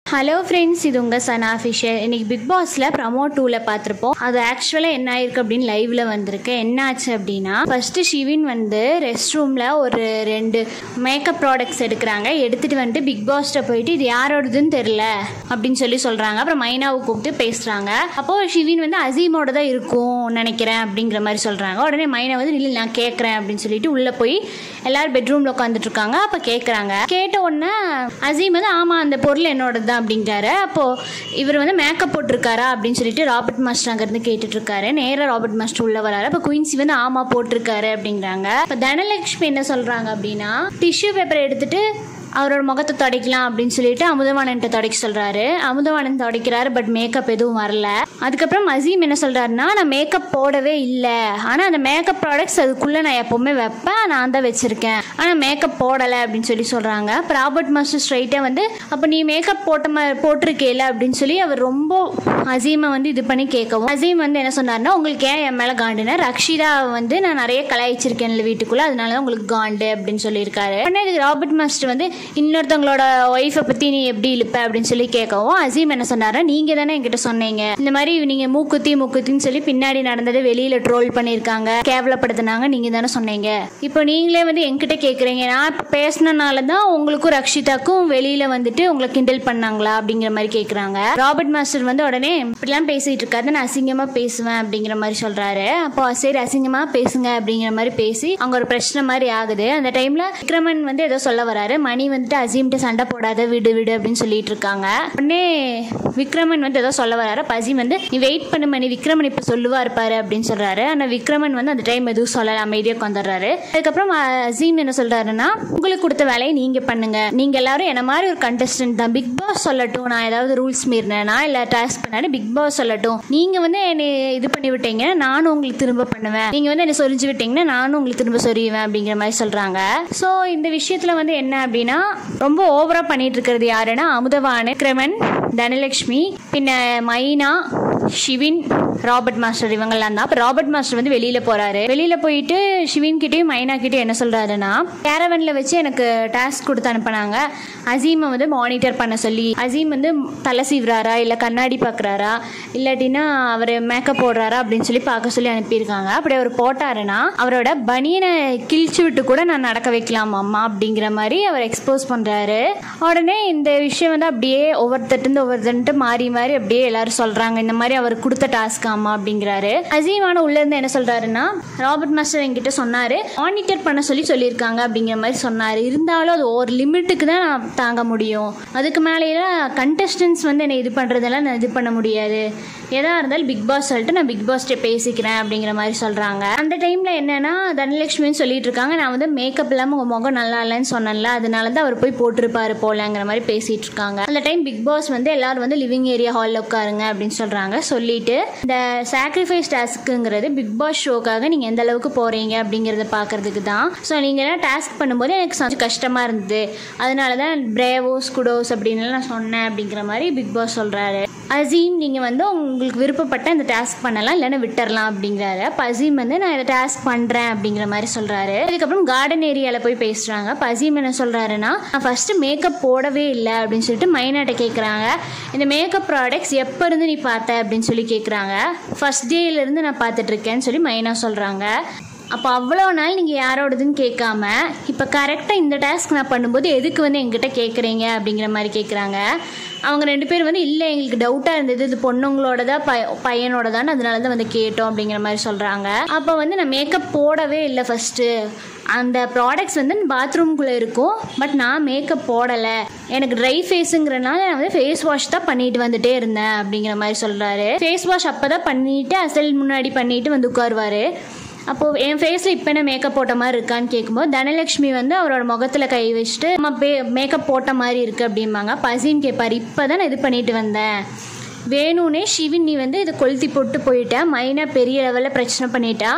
hello friends இது உங்கள் Sana Fisher இன்னைக்கு பிக் பாஸில் ப்ரமோ டூவில் பார்த்துருப்போம் அது ஆக்சுவலாக என்ன ஆயிருக்கு அப்படின்னு லைவ்ல வந்திருக்கு என்ன ஆச்சு அப்படின்னா ஃபர்ஸ்ட் ஷிவின் வந்து ரெஸ்ட் ரூமில் ஒரு ரெண்டு மேக்கப் ப்ராடக்ட்ஸ் எடுக்கிறாங்க எடுத்துகிட்டு வந்துட்டு பிக் பாஸ்ட்ட போயிட்டு இது யாரோடதுன்னு தெரில அப்படின்னு சொல்லி சொல்கிறாங்க அப்புறம் மைனாவை கூப்பிட்டு பேசுகிறாங்க அப்போது ஷிவின் வந்து அசீமோட தான் இருக்கும் நினைக்கிறேன் அப்படிங்கிற மாதிரி சொல்கிறாங்க உடனே மைனா வந்து இல்லை நான் கேட்குறேன் அப்படின்னு சொல்லிட்டு உள்ளே போய் எல்லாரும் பெட்ரூமில் உட்காந்துட்டு இருக்காங்க அப்போ கேட்குறாங்க கேட்ட உடனே அசீம் வந்து ஆமாம் அந்த பொருள் என்னோடது தான் அப்படிங்கிறாரு அப்போது இவர் வந்து மேக்கப் போட்டிருக்காரா அப்படின்னு சொல்லிட்டு ராபர்ட் மாஸ்டர் அங்கேருந்து கேட்டுட்டு இருக்காரு நேராக ராபர்ட் மாஸ்டர் உள்ள வராரு அப்போ குயின்சி வந்து ஆமாம் போட்டிருக்காரு அப்படிங்கிறாங்க இப்போ தனலட்சுமி என்ன சொல்கிறாங்க அப்படின்னா டிஷ்யூ பேப்பரை எடுத்துட்டு அவரோட முகத்தை துடைக்கலாம் அப்படின்னு சொல்லிட்டு அமுதவாணன்ட்ட துடைக்க சொல்றாரு அமுதவாணன் துடைக்கிறாரு பட் மேக்கப் எதுவும் வரல அதுக்கப்புறம் அசீம் என்ன சொல்றாருன்னா நான் மேக்கப் போடவே இல்லை ஆனால் அந்த மேக்கப் ப்ராடக்ட்ஸ் அதுக்குள்ளே நான் எப்போவுமே வைப்பேன் நான் தான் வச்சிருக்கேன் ஆனால் மேக்கப் போடலை அப்படின்னு சொல்லி சொல்றாங்க அப்போ ராபர்ட் மாஸ்டர் ஸ்ட்ரைட்டாக வந்து அப்போ நீ மேக்கப் போட்ட மாதிரி போட்டிருக்கேல அப்படின்னு சொல்லி அவர் ரொம்ப அசீமை வந்து இது பண்ணி கேட்கவும் அசீம் வந்து என்ன சொன்னார்னா உங்களுக்கு ஏன் என் மேலே காண்டுனா ரக்ஷிதா வந்து நான் நிறைய கலாய்ச்சிருக்கேன்ல வீட்டுக்குள்ளே அதனால தான் உங்களுக்கு காண்டு அப்படின்னு சொல்லியிருக்காரு உடனே இதுக்கு ராபர்ட் மாஸ்டர் வந்து இன்னொருத்தவங்களோட ஒய்ஃபை பற்றி நீ எப்படி இழுப்ப அப்படின்னு சொல்லி கேட்கவும் அசீம் என்ன சொன்னாரு நீங்கள் தானே என்கிட்ட சொன்னீங்க இந்த மாதிரி நீங்கள் மூக்குத்தி மூக்குத்தின்னு சொல்லி பின்னாடி நடந்ததை வெளியில் ட்ரோல் பண்ணியிருக்காங்க கேவலப்படுத்தினாங்க நீங்கள் தானே சொன்னீங்க இப்போ நீங்களே வந்து என்கிட்ட கேட்குறீங்க நான் இப்போ பேசினனால தான் உங்களுக்கும் ரக்ஷிதாக்கும் வெளியில் வந்துட்டு உங்களை கிண்டல் பண்ணாங்களா அப்படிங்கிற மாதிரி கேட்குறாங்க ராபர்ட் மாஸ்டர் வந்து உடனே இப்படிலாம் பேசிகிட்டு இருக்காரு நான் அசிங்கமாக பேசுவேன் அப்படிங்கிற மாதிரி சொல்கிறாரு அப்போ சரி அசிங்கமாக பேசுங்க அப்படிங்கிற மாதிரி பேசி அங்கே ஒரு பிரச்சனை மாதிரி ஆகுது அந்த டைமில் விக்ரமன் வந்து ஏதோ சொல்ல வராரு மணி வந்துட்டு அசீம்கிட்ட சண்டை போடாத விடு விடு அப்படின்னு சொல்லிட்டு இருக்காங்க உடனே விக்ரமன் வந்து ஏதோ சொல்ல வராரு அப்ப அசீம் வந்து நீ வெயிட் பண்ணு மணி விக்ரமன் இப்போ சொல்லுவா இருப்பாரு அப்படின்னு சொல்றாரு ஆனால் விக்ரமன் வந்து அந்த டைம் எதுவும் சொல்லல அமைதியாக வந்துடுறாரு அதுக்கப்புறம் அசீம் என்ன சொல்றாருன்னா உங்களுக்கு கொடுத்த வேலையை நீங்க பண்ணுங்க நீங்க எல்லாரும் என்ன மாதிரி ஒரு கண்டஸ்டன்ட் தான் பிக் பாஸ் சொல்லட்டும் நான் ஏதாவது ரூல்ஸ் மீறினேனா இல்லை டாஸ்க் பண்ணாலும் பிக் பாஸ் சொல்லட்டும் நீங்க வந்து என்னை இது பண்ணி விட்டீங்கன்னா நானும் உங்களுக்கு திரும்ப பண்ணுவேன் நீங்க வந்து என்னை சொரிஞ்சு விட்டீங்கன்னா நானும் உங்களுக்கு திரும்ப சொரியுவேன் அப்படிங்கிற மாதிரி சொல்றாங்க ஸோ இந்த விஷயத்துல வந்து என்ன அப்படின்னா ரொம்ப ஓவரா பண்ணிட்டு இருக்கிறது யாருன்னா அமுதவான கிரமன் தனலட்சுமி பின்ன மைனா ஷிவின் ராபர்ட் மாஸ்டர் இவங்கெல்லாம் தான் அப்போ ராபர்ட் மாஸ்டர் வந்து வெளியில போறாரு வெளியில போயிட்டு ஷிவின் கிட்டயும் மைனா கிட்டயும் என்ன சொல்றாருன்னா கேரவன்ல வச்சு எனக்கு டாஸ்க் கொடுத்து அனுப்புனாங்க அசீமை வந்து மானிட்டர் பண்ண சொல்லி அசீம் வந்து தலை சீவுறாரா இல்லை கண்ணாடி பார்க்குறாரா இல்லாட்டினா அவர் மேக்கப் போடுறாரா அப்படின்னு சொல்லி பார்க்க சொல்லி அனுப்பியிருக்காங்க அப்படி அவர் போட்டாருன்னா அவரோட பனியனை கிழிச்சு விட்டு கூட நான் நடக்க வைக்கலாம் அம்மா அப்படிங்கிற மாதிரி அவர் எக்ஸ்போஸ் பண்ணுறாரு உடனே இந்த விஷயம் வந்து அப்படியே ஒவ்வொருத்தட்டு ஒவ்வொருத்தன்ட்டு மாறி மாறி அப்படியே எல்லாரும் சொல்கிறாங்க இந்த மாதிரி அவர் கொடுத்த டாஸ்க் அம்மா அப்படிங்கிறாரு அசீமான உள்ள இருந்து என்ன சொல்றாருன்னா ராபர்ட் மாஸ்டர் என்கிட்ட சொன்னாரு மானிட்டர் பண்ண சொல்லி சொல்லியிருக்காங்க அப்படிங்கிற மாதிரி சொன்னாரு இருந்தாலும் அது ஒரு லிமிட்டுக்கு தான் நான் தாங்க முடியும் அதுக்கு மேலேலாம் கண்டஸ்டன்ஸ் வந்து என்னை இது பண்ணுறதெல்லாம் நான் இது பண்ண முடியாது எதா இருந்தாலும் பிக் பாஸ் சொல்லிட்டு நான் பிக் பாஸ்ட்டே பேசிக்கிறேன் அப்படிங்கிற மாதிரி சொல்கிறாங்க அந்த டைமில் என்னன்னா தனலட்சுமின்னு சொல்லிட்டு இருக்காங்க நான் வந்து மேக்கப் இல்லாமல் உங்கள் முகம் நல்லா இல்லைன்னு சொன்னேன்ல அதனால தான் அவர் போய் போட்டிருப்பாரு போலங்கிற மாதிரி பேசிட்டு இருக்காங்க அந்த டைம் பிக் பாஸ் வந்து எல்லாரும் வந்து லிவிங் ஏரியா ஹாலில் உட்காருங்க அப்படின்னு சொல்கிறாங்க சொல்லிட்டு இந்த சாக்ரிஃபைஸ் டாஸ்க்குங்கிறது பிக் பாஸ் ஷோக்காக நீங்கள் எந்த அளவுக்கு போகிறீங்க அப்படிங்கிறத பார்க்கறதுக்கு தான் ஸோ நீங்கள்லாம் டாஸ்க் பண்ணும்போது எனக்கு கொஞ்சம் கஷ்டமாக இருந்தது அதனால தான் பிரேவோஸ் குடோஸ் அப்படின்னு நான் சொன்னேன் அப்படிங்கிற மாதிரி பிக் பாஸ் சொல்கிறாரு அசீம் நீங்கள் வந்து உங்களுக்கு விருப்பப்பட்ட இந்த டாஸ்க் பண்ணலாம் இல்லைன்னா விட்டுறலாம் அப்படிங்கிறாரு அப்போ அசீம் வந்து நான் இதை டாஸ்க் பண்ணுறேன் அப்படிங்கிற மாதிரி சொல்கிறாரு அதுக்கப்புறம் கார்டன் ஏரியாவில் போய் பேசுகிறாங்க அப்போ அசீம் என்ன சொல்கிறாருன்னா நான் ஃபஸ்ட்டு மேக்கப் போடவே இல்லை அப்படின்னு சொல்லிட்டு மைனாட்ட கேட்குறாங்க இந்த மேக்கப் ப்ராடக்ட்ஸ் எப்போ இருந்து நீ பார்த்த அப்படின்னு சொல்லி கேட்குறாங்க ஃபஸ்ட் டேலேருந்து நான் பார்த்துட்டு இருக்கேன்னு சொல்லி மைனா சொல்கிறாங்க அப்போ அவ்வளோ நாள் நீங்கள் யாரோடதுன்னு கேட்காம இப்போ கரெக்டாக இந்த டாஸ்க் நான் பண்ணும்போது எதுக்கு வந்து எங்கிட்ட கேட்குறீங்க அப்படிங்கிற மாதிரி கேட்குறாங்க அவங்க ரெண்டு பேரும் வந்து இல்லை எங்களுக்கு டவுட்டாக இருந்தது இது பொண்ணுங்களோட தான் ப பையனோட தான் அதனால தான் வந்து கேட்டோம் அப்படிங்கிற மாதிரி சொல்கிறாங்க அப்போ வந்து நான் மேக்கப் போடவே இல்லை ஃபஸ்ட்டு அந்த ப்ராடக்ட்ஸ் வந்து பாத்ரூம்குள்ளே இருக்கும் பட் நான் மேக்கப் போடலை எனக்கு ட்ரை ஃபேஸுங்கிறனால நான் வந்து ஃபேஸ் வாஷ் தான் பண்ணிட்டு வந்துட்டே இருந்தேன் அப்படிங்கிற மாதிரி சொல்கிறாரு ஃபேஸ் வாஷ் அப்போ தான் பண்ணிட்டு அசல் முன்னாடி பண்ணிட்டு வந்து உட்காருவார் அப்போது என் ஃபேஸில் இப்போ என்ன மேக்கப் போட்ட மாதிரி இருக்கான்னு கேட்கும்போது தனலட்சுமி வந்து அவரோட முகத்தில் கை வச்சுட்டு நம்ம பே மேக்கப் போட்ட மாதிரி இருக்குது அப்படிம்பாங்க பசின்னு கேட்பாரு இப்போ தான் நான் இது பண்ணிட்டு வந்தேன் வேணும்னே ஷிவின் நீ வந்து இதை கொளுத்தி போட்டு போயிட்ட மைனா பெரிய லெவலில் பிரச்சனை பண்ணிட்டா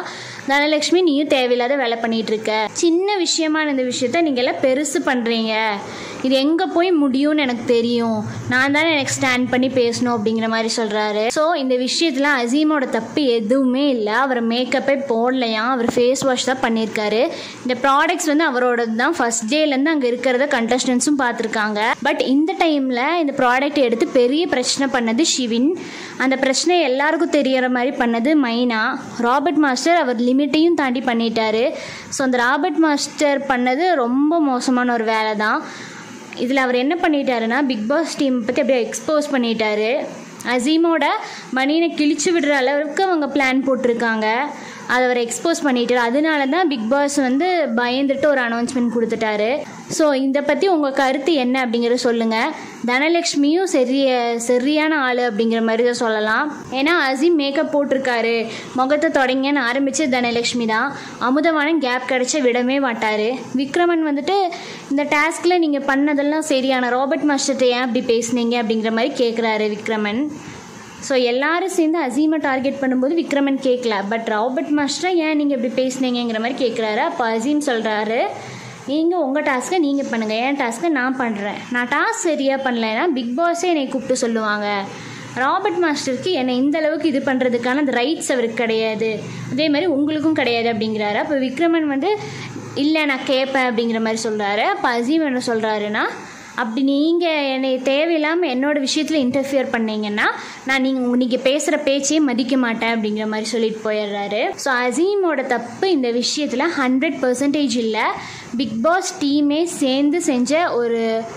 தனலட்சுமி நீயும் தேவையில்லாத வேலை பண்ணிட்டு இருக்க சின்ன விஷயமான இந்த விஷயத்த நீங்கள் எல்லாம் பெருசு பண்ணுறீங்க இது எங்கே போய் முடியும்னு எனக்கு தெரியும் நான் தானே எனக்கு ஸ்டாண்ட் பண்ணி பேசணும் அப்படிங்கிற மாதிரி சொல்கிறாரு ஸோ இந்த விஷயத்தில் அசீமோட தப்பு எதுவுமே இல்லை அவர் மேக்கப்பே போடலையாம் அவர் ஃபேஸ் வாஷ் தான் பண்ணியிருக்காரு இந்த ப்ராடக்ட்ஸ் வந்து அவரோடது தான் ஃபஸ்ட் டேலேருந்து அங்கே இருக்கிறத கண்டஸ்டன்ஸும் பார்த்துருக்காங்க பட் இந்த டைமில் இந்த ப்ராடக்ட் எடுத்து பெரிய பிரச்சனை பண்ணது ஷிவின் அந்த பிரச்சனை எல்லாருக்கும் தெரியற மாதிரி பண்ணது மைனா ராபர்ட் மாஸ்டர் அவர் லிமிட்டையும் தாண்டி பண்ணிட்டாரு ஸோ அந்த ராபர்ட் மாஸ்டர் பண்ணது ரொம்ப மோசமான ஒரு வேலை தான் இதில் அவர் என்ன பண்ணிட்டாருன்னா பிக் பாஸ் டீம் பற்றி அப்படியே எக்ஸ்போஸ் பண்ணிட்டாரு அசீமோட மணியனை கிழிச்சு விடுற அளவுக்கு அவங்க பிளான் போட்டிருக்காங்க அதை அவர் எக்ஸ்போஸ் பண்ணிட்டாரு அதனால தான் பிக் பாஸ் வந்து பயந்துட்டு ஒரு அனௌன்ஸ்மெண்ட் கொடுத்துட்டாரு ஸோ இதை பற்றி உங்கள் கருத்து என்ன அப்படிங்கிறத சொல்லுங்கள் தனலக்ஷ்மியும் சரிய சரியான ஆள் அப்படிங்கிற மாதிரி தான் சொல்லலாம் ஏன்னா அசீம் மேக்கப் போட்டிருக்காரு முகத்தை தொடங்கன்னு ஆரம்பித்து தனலக்ஷ்மி தான் அமுதவானன் கேப் கிடச்ச விடவே மாட்டார் விக்ரமன் வந்துட்டு இந்த டாஸ்கில் நீங்கள் பண்ணதெல்லாம் சரியான ராபர்ட் மாஸ்டர்கிட்ட ஏன் அப்படி பேசுனீங்க அப்படிங்கிற மாதிரி கேட்குறாரு விக்ரமன் ஸோ எல்லாரும் சேர்ந்து அசீமை டார்கெட் பண்ணும்போது விக்ரமன் கேட்கல பட் ராபர்ட் மாஸ்டரை ஏன் நீங்கள் இப்படி பேசுனீங்கிற மாதிரி கேட்குறாரு அப்போ அசீம் சொல்கிறாரு நீங்கள் உங்கள் டாஸ்க்கை நீங்கள் பண்ணுங்கள் என் டாஸ்க்கை நான் பண்ணுறேன் நான் டாஸ்க் சரியாக பண்ணலைன்னா பிக் பாஸே என்னை கூப்பிட்டு சொல்லுவாங்க ராபர்ட் மாஸ்டருக்கு என்னை இந்த அளவுக்கு இது பண்ணுறதுக்கான அந்த ரைட்ஸ் அவருக்கு கிடையாது அதே மாதிரி உங்களுக்கும் கிடையாது அப்படிங்கிறாரு அப்போ விக்ரமன் வந்து இல்லை நான் கேட்பேன் அப்படிங்கிற மாதிரி சொல்கிறாரு அப்போ அசீம் என்ன சொல்கிறாருன்னா அப்படி நீங்கள் என்னை தேவையில்லாமல் என்னோட விஷயத்தில் இன்டர்ஃபியர் பண்ணீங்கன்னா நான் நீங்கள் நீங்கள் பேசுகிற பேச்சையே மதிக்க மாட்டேன் அப்படிங்கிற மாதிரி சொல்லிட்டு போயிடுறாரு ஸோ அசீமோட தப்பு இந்த விஷயத்தில் ஹண்ட்ரட் பர்சன்டேஜ் இல்லை பிக் பாஸ் டீமே சேர்ந்து செஞ்ச ஒரு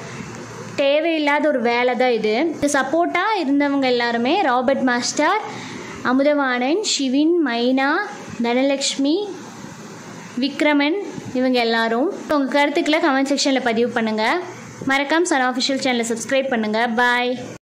தேவையில்லாத ஒரு வேலை தான் இது இது சப்போர்ட்டாக இருந்தவங்க எல்லாருமே ராபர்ட் மாஸ்டர் அமுதவாணன் ஷிவின் மைனா தனலக்ஷ்மி விக்ரமன் இவங்க எல்லாரும் உங்கள் கருத்துக்களை கமெண்ட் செக்ஷனில் பதிவு பண்ணுங்கள் மறக்காம சன் ஆஃபிஷியல் சேனலை சப்ஸ்கிரைப் பண்ணுங்கள் பாய்